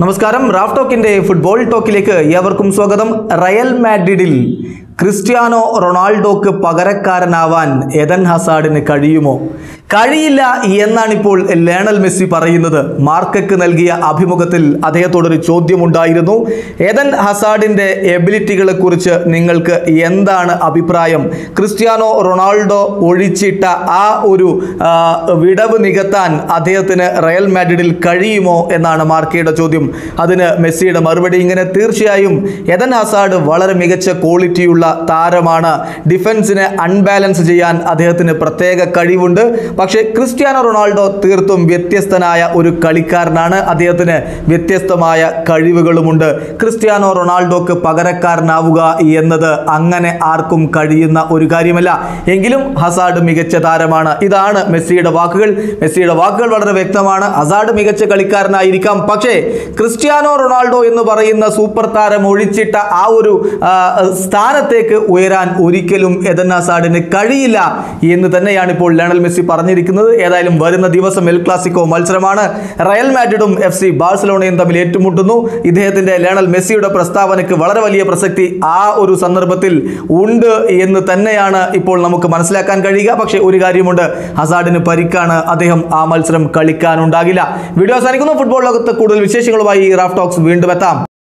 നമസ്കാരം Raf ടോക്കിന്റെ football ടോക്കിലേക്ക് ഏവർക്കും സ്വാഗതം റയൽ മാഡ്രിഡിൽ ക്രിസ്ത്യാനോ റൊണാൾഡോക്ക് പകരക്കാരനാവാൻ എദൻ ഹസാഡിന് കഴിയുമോ കഴിയില്ല എന്നാണിപ്പോൾ ലേണൽ മെസ്സി പറയുന്നത് മാർക്കക്ക് നൽകിയ അഭിമുഖത്തിൽ അദ്ദേഹത്തോടൊരു ചോദ്യമുണ്ടായിരുന്നു എദൻ ഹസാഡിന്റെ എബിലിറ്റികളെ കുറിച്ച് നിങ്ങൾക്ക് എന്താണ് അഭിപ്രായം ക്രിസ്ത്യാനോ റൊണാൾഡോ ഒഴിച്ചിട്ട ആ ഒരു ആ, വിടവ് നികത്താൻ അദ്ദേഹത്തിന് റയൽ മാഡ്രിഡിൽ കഴിയുമോ എന്നാണ് മാർക്കയുടെ ചോദ്യം അതിന് മെസ്സിയുടെ മറുപടി ഇങ്ങനെ തീർച്ചയായും എദൻ ഹസാഡ് വളരെ മികച്ച ക്വാളിറ്റിയുള്ള താരമാണ് ഡിഫൻസിനെ അൺബാലൻസ് ചെയ്യാൻ അദ്ദേഹത്തിന് പ്രത്യേക കഴിവുണ്ട് പക്ഷേ ക്രിസ്ത്യാനോ റൊണാൾഡോ തീർത്തും വ്യത്യസ്തനായ ഒരു കളിക്കാരനാണ് അദ്ദേഹത്തിന് വ്യത്യസ്തമായ കഴിവുകളുമുണ്ട് ക്രിസ്ത്യാനോ റൊണാൾഡോക്ക് പകരക്കാരനാവുക എന്നത് അങ്ങനെ ആർക്കും കഴിയുന്ന ഒരു കാര്യമല്ല എങ്കിലും ഹസാഡ് മികച്ച താരമാണ് ഇതാണ് മെസ്സിയുടെ വാക്കുകൾ മെസ്സിയുടെ വാക്കുകൾ വളരെ വ്യക്തമാണ് ഹസാഡ് മികച്ച കളിക്കാരനായിരിക്കാം പക്ഷേ ക്രിസ്ത്യാനോ റൊണാൾഡോ എന്ന് പറയുന്ന സൂപ്പർ താരം ഒഴിച്ചിട്ട ആ ഒരു ആ, സ്ഥാനത്തേക്ക് ഉയരാൻ ഒരിക്കലും എദൻ ഹസാഡിന് കഴിയില്ല എന്ന് തന്നെയാണ് ഇപ്പോൾ ലയണൽ മെസ്സി പറഞ്ഞിരിക്കുന്നത് ഏതായാലും വരുന്ന ദിവസം എൽ ക്ലാസിക്കോ മത്സരമാണ് റയൽ മാഡ്രിഡും എഫ് സി ബാഴ്സലോണയും തമ്മിൽ ഏറ്റുമുട്ടുന്നു ഇദ്ദേഹത്തിന്റെ ലയണൽ മെസ്സിയുടെ പ്രസ്താവനയ്ക്ക് വളരെ വലിയ പ്രസക്തി ആ ഒരു സന്ദർഭത്തിൽ ഉണ്ട് എന്ന് തന്നെയാണ് ഇപ്പോൾ നമുക്ക് മനസ്സിലാക്കാൻ കഴിയുക പക്ഷേ ഒരു കാര്യമുണ്ട് ഹസാഡിന് പരിക്കാണ് അദ്ദേഹം ആ മത്സരം കളിക്കാനുണ്ടാകില്ല വീഡിയോ അവസാനിക്കുന്നു ഫുട്ബോൾ ലോകത്ത് കൂടുതൽ വിശേഷങ്ങളുമായി റാഫ് ടോക്സ് വീണ്ടും എത്താം